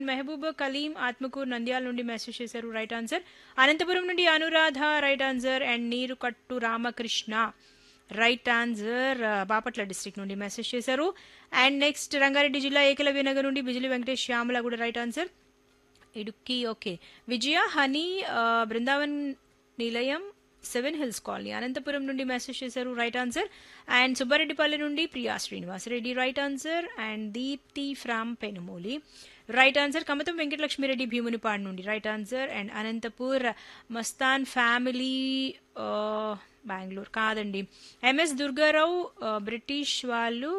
మెహబూబ్ కలీం ఆత్మకూర్ నంద్యాల నుండి మెసేజ్ చేశారు right answer Anantapuram నుండి Anuradha right answer and Neeru Kattu Ramakrishna right answer Bapatla district నుండి మెసేజ్ చేశారు అండ్ నెక్స్ట్ రంగారెడ్డి జిల్లా ఏకలవ్య నగర్ నుండి బిజిలి వెంకటేష్ శ్యామల కూడా right answer Idukki okay Vijaya honey ఆ, బృందావన్ నిలయం సెవెన్ హిల్స్ కాలనీ అనంతపురం నుండి మెసేజ్ చేశారు రైట్ ఆన్సర్ అండ్ సుబ్బారెడ్డిపల్లి నుండి Priya Srinivasareddy right answer and Deepthi from Penumuli right answer Kamatham Venkatalakshmireddy Bheemunipadu నుండి right answer and Anantapur Mastan family ఆ, బెంగళూరు కాదండి ఎంఎస్ దుర్గారావు ఆ, బ్రిటిష్ వాళ్ళు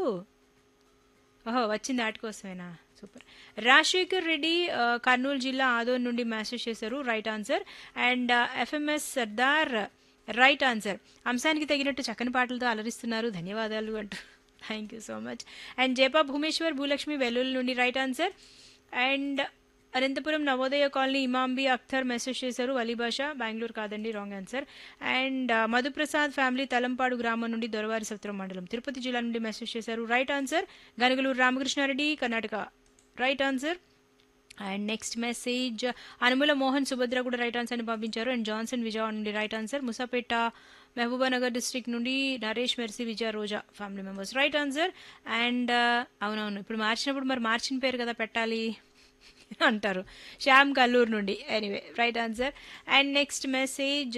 ఓహో వచ్చింది వాటి కోసమేనా సూపర్ రాజశేఖర్ రెడ్డి ఆ, కర్నూలు జిల్లా ఆదోన్ నుండి మెసేజ్ చేశారు right answer and FMS Sardar right answer అంశానికి తగినట్టు చక్కని పాటలతో అలరిస్తున్నారు ధన్యవాదాలు అంటూ thank you so much and Jepa Bhumeshwar Bhulakshmi Vellulli నుండి right answer and Anantapuram Navodaya colony Imambi Akhtar message చేశారు అలీబాష బెంగళూరు కాదండి రాంగ్ ఆన్సర్ అండ్ ఆ, మధుప్రసాద్ ఫ్యామిలీ తలంపాడు గ్రామం నుండి దొరవారి సత్రం మండలం తిరుపతి జిల్లా నుండి మెసేజ్ చేశారు right answer Ganagaluru Ramakrishnareddy Karnataka right answer and next message Anumula Mohan Subhadra కూడా రైట్ ఆన్సర్ అని పంపించారు అండ్ జాన్సన్ విజయవాడ నుండి right answer Musapeta Mahabubnagar district నుండి Naresh Mercy Vijaya Roja family members right answer and అవునవును ఇప్పుడు మార్చినప్పుడు మరి మార్చిన పేరు కదా పెట్టాలి అంటారు శ్యామ్ కల్లూరు నుండి anyway right answer and next message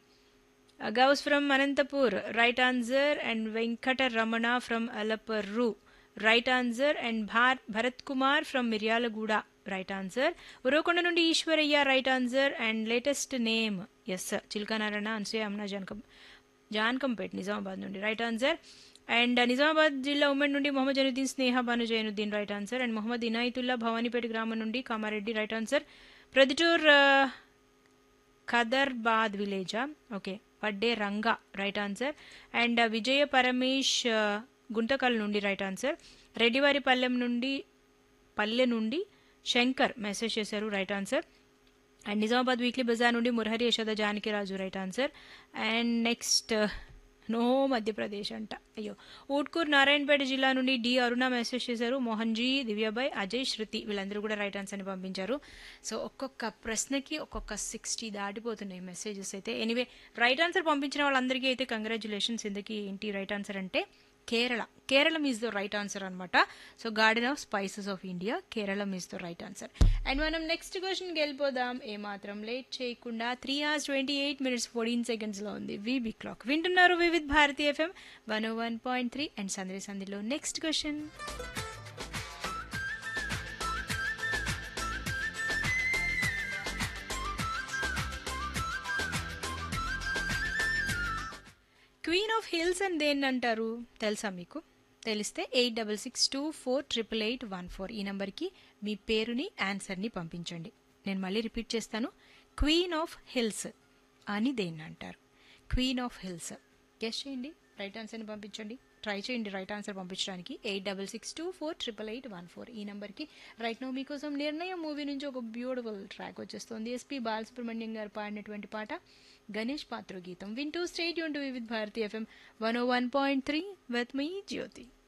Ghouse from Anantapur right answer and Venkata Ramana from Alaparru right answer and భార్ Bharat Kumar from Miryalaguda right answer Uravakonda నుండి Eshwaraiah right answer and latest name is Chilkanarayana Ansuya Amna జానకం జాన్కంపేట్ నిజామాబాద్ నుండి రైట్ ఆన్సర్ అండ్ నిజామాబాద్ జిల్లా ఉమ్మడి నుండి Mohammed Zainuddin Sneha Banu Zainuddin right answer and Mohammed Inayatullah Bhavanipeta గ్రామం నుండి కామారెడ్డి రైట్ ఆన్సర్ ప్రొద్దుటూర్ ఖదర్బాద్ విలేజా okay Vadde Ranga right answer and Vijaya Paramesh ఆ, గుంతకల్ నుండి రైట్ ఆన్సర్ రెడ్డివారి పల్లెం నుండి పల్లె నుండి శంకర్ మెసేజ్ చేశారు right answer and Nizamabad weekly bazaar నుండి Murahari Yashoda Janakiraju right answer and next no Madhya Pradesh అంట అయ్యో ఊట్కూర్ నారాయణపేట జిల్లా నుండి డి అరుణ మెసేజ్ చేశారు మోహన్జీ దివ్యాబాయ్ అజయ్ శృతి వీళ్ళందరూ కూడా రైట్ ఆన్సర్ని పంపించారు సో ఒక్కొక్క ప్రశ్నకి ఒక్కొక్క సిక్స్టీ దాటిపోతున్నాయి మెసేజెస్ అయితే ఎనీవే రైట్ ఆన్సర్ పంపించిన వాళ్ళందరికీ అయితే కంగ్రాచులేషన్స్ ఇందుకీ ఏంటి రైట్ ఆన్సర్ అంటే Kerala Keralam is the right answer అనమాట so garden of spices of India Keralam is the right answer and మనం నెక్స్ట్ క్వశ్చన్కి వెళ్ళిపోదాం ఏమాత్రం లేట్ చేయకుండా three hours twenty eight minutes fourteen సెకండ్స్లో ఉంది వీబీ క్లాక్ వింటున్నారు Vividh Bharati FM one one point three and సందరి సందిలో next question queen of hills అని దేన్ని అంటారు తెలుసా మీకు తెలిస్తే eight double six two four triple eight one four ఈ నెంబర్కి మీ పేరుని ఆన్సర్ని పంపించండి నేను మళ్ళీ రిపీట్ చేస్తాను క్వీన్ ఆఫ్ హిల్స్ అని దేన్ని అంటారు క్వీన్ ఆఫ్ హిల్స్ గెస్ట్ చేయండి రైట్ ఆన్సర్ని పంపించండి ట్రై చేయండి రైట్ ఆన్సర్ పంపించడానికి eight double six two four triple eight one four ఈ నెంబర్కి రైట్ నో మీకోసం నిర్ణయం మూవీ నుంచి ఒక బ్యూటిఫుల్ ట్రాక్ వచ్చేస్తుంది ఎస్పీ బాలసుబ్రహ్మణ్యం గారు పాడినటువంటి పాట గణేష్ పాత్ర గీతం వింటూ స్టేట్ యూన్ to with Bharati FM one O one point three with మీ జ్యోతి